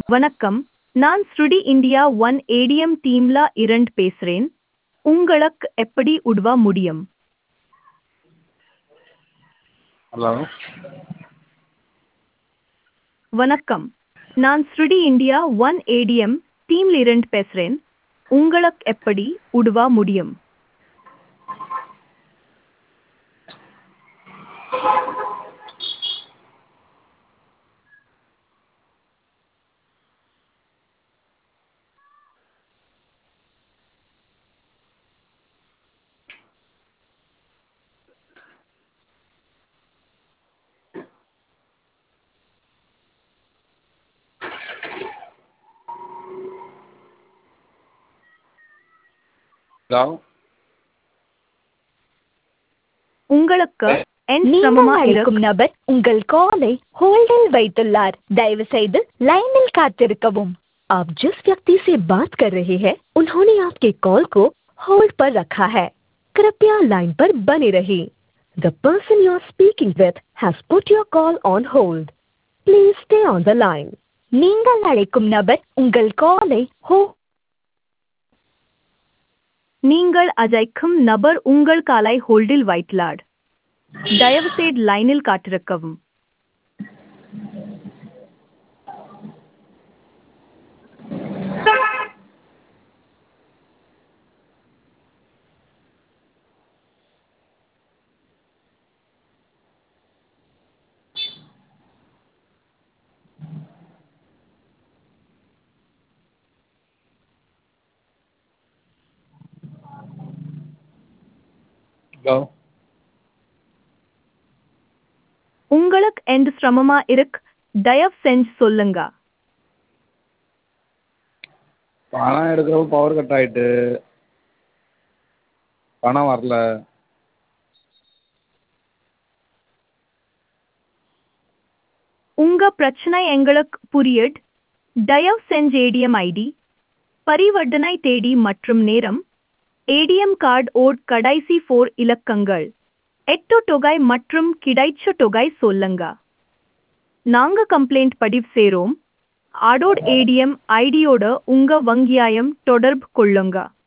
வணக்கம் நான் ஸ்ருடி இந்தியா ஒன் ஏடிஎம் டீம்ல இரண்டு பேசுறேன் உங்களுக்கு எப்படி உதவ முடியும் ஹலோ வணக்கம் நான் ஸ்ருடி இந்தியா ஒன் ஏடிஎம் டீம்ல இருந்து பேசுறேன் உங்களுக்கு எப்படி உதவ முடியும் ஹலோ உங்களுக்கு என் நீங்கள் சிரமமா அழைக்கும் இருக்கு நபர் உங்கள் காலை होल्डिंग வைத்துள்ளார் दयவு செய்து लाइनिல் காத்திருக்கவும் आप जिस व्यक्ति से बात कर रहे हैं उन्होंने आपके कॉल को होल्ड पर रखा है कृपया लाइन पर बने रहिए the person you are speaking with has put your call on hold please stay on the line நீங்கள் அழைக்கும் நபர் உங்கள் காலை ஹோ நீங்கள் அழைக்கும் நபர் உங்கள் காலை ஹோல்டில் வைத்துள்ளார் தயவுசெய்து லைனில் காத்திருக்கவும் ஹலோ உங்களுக்கு எந்த சிரமமா இருக்கு தயவு செஞ்சு சொல்லுங்க பணம் எடுக்கிறப்ப பவர் கட் ஆகிட்டு பணம் வரல உங்க பிரச்சனை எங்களுக்கு புரியுது தயவு செஞ்சு ஏடிஎம் ஐடி பரிவர்த்தனை தேதி மற்றும் நேரம் ஏடிஎம் கார்டு ஓட் கடைசி ஃபோர் இலக்கங்கள் எட்டு தொகை மற்றும் கிடைச்ச தொகை சொல்லுங்க நாங்க கம்ப்ளைண்ட் பதிவு செய்றோம் ஆடோட் ஏடிஎம் ஐடியோட உங்க வங்கியாயம் தொடர்பு கொள்ளுங்க